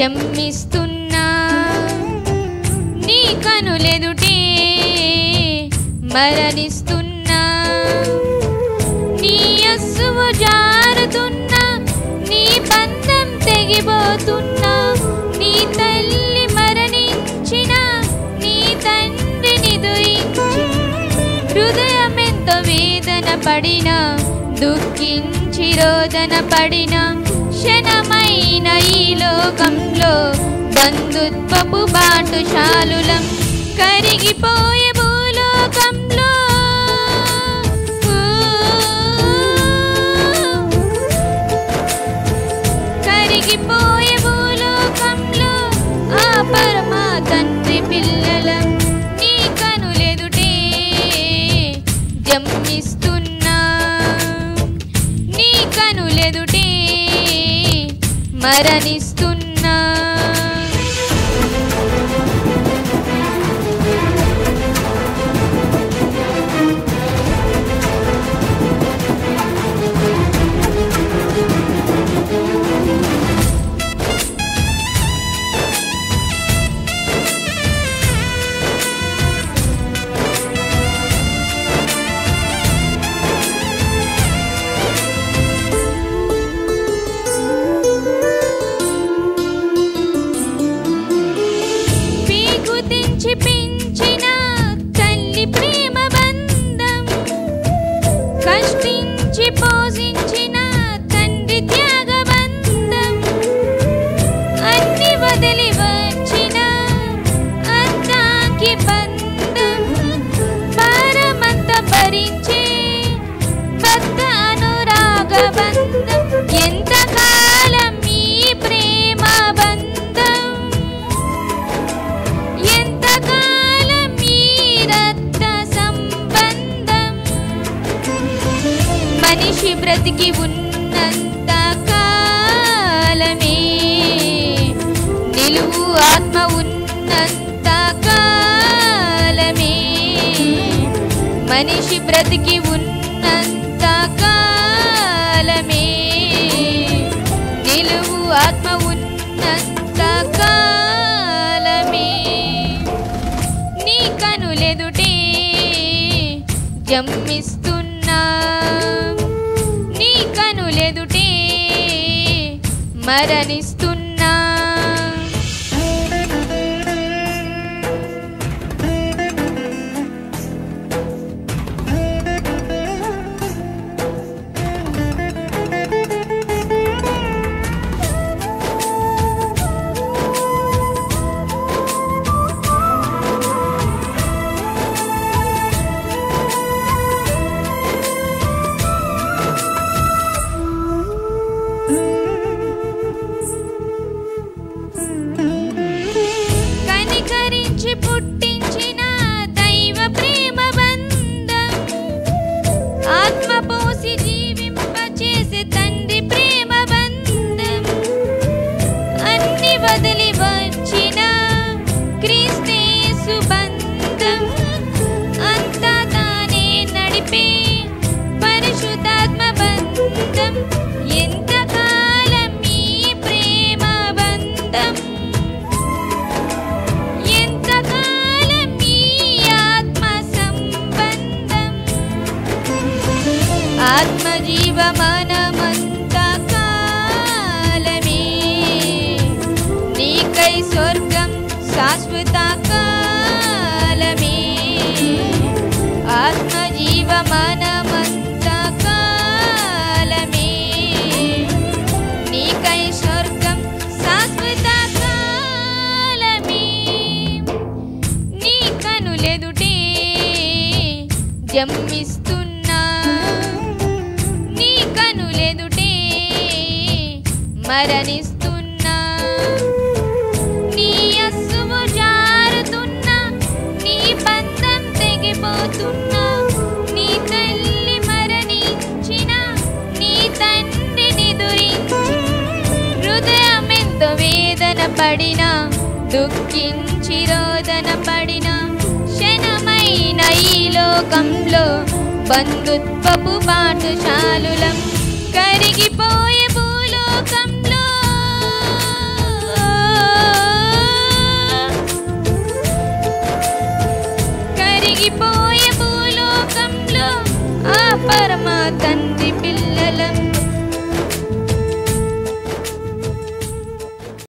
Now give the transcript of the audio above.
జమ్మిస్తున్నా నీ కనులెదుటే మరణిస్తున్నా నీ అస్సువు జారుతున్నా నీ బంధం తెగిపోతున్నా నీ తల్లి మరణించిన నీ తండ్రిని దురించి హృదయమెంతో వేదన పడిన దుఃఖించి రోదన పడిన క్షణమైన ఈ లోకంలో బంధుత్వపు బాటుశాలులం కరిగిపోయే భూలోకంలో కరిగిపోయే భూలోకంలో ఆ పరమా తండ్రి పిల్లలం నీ కనులెదుటే జమ్మిస్తున్నా నీ కనులెదుటే మరణిస్తున్నా పీకు తెంచి పెంచిన తల్లి ప్రేమ బంధం కష్టించి పోషించిన తండ్రి త్యాగ బంధం అన్ని వదిలి వచ్చిన అత్తాకి బంధం భారమంత భరించే భక్త అనురాగ బంధం ఎంతకాలం ఈ ప్రేమ బంధం ఎంతకాలం ఈ రక్త సంబంధం మనిషి బ్రతికి ఉన్నంత కాలమే నిలువు ఆత్మ ఉన్నంత కాలమే మనిషి బ్రతికి ఉన్నంత కాలమే నిలువు ఆత్మ ఉన్నంత కాలమే నీ కనులెదుటే జమ్మిస్తున్నా నీ కనులెదుటే మరణిస్తున్నా కనికరించి పుట్టించిన దైవ ప్రేమ బంధం ఆత్మ పోసి జీవింపచేసే తండ్రి ప్రేమ బంధం అన్ని వదిలి వచ్చిన క్రీస్తేసు బంధం అంతా తానే నడిపే పరిశుద్ధాత్మ బంధం ఎంతకాలం ఈ ప్రేమ బంధం ఎంతకాలం ఈ ఆత్మ సంబంధం ఆత్మజీవ మనమంత కాలమే నీకై స్వర్గం శాశ్వత కాలమే ఆత్మజీవ మనమంత కాలమే నీకై స్వర్గం శాశ్వత కాలమే నీ కనులెదుటే జమ్మిస్తున్నా నీ కనులెదుటే మరణిస్తున్నా నీ అస్సువు జారుతున్నా నీ బంధం తెగిపోతున్నా నీ తల్లి మరణించిన నీ తండ్రిని దురించి హృదయమెంతో వేదన పడిన దుఃఖించి రోదన పడిన క్షణమైన ఈ లోకంలో బంధుత్వపు బాటుశాలులం కరిగిపోయి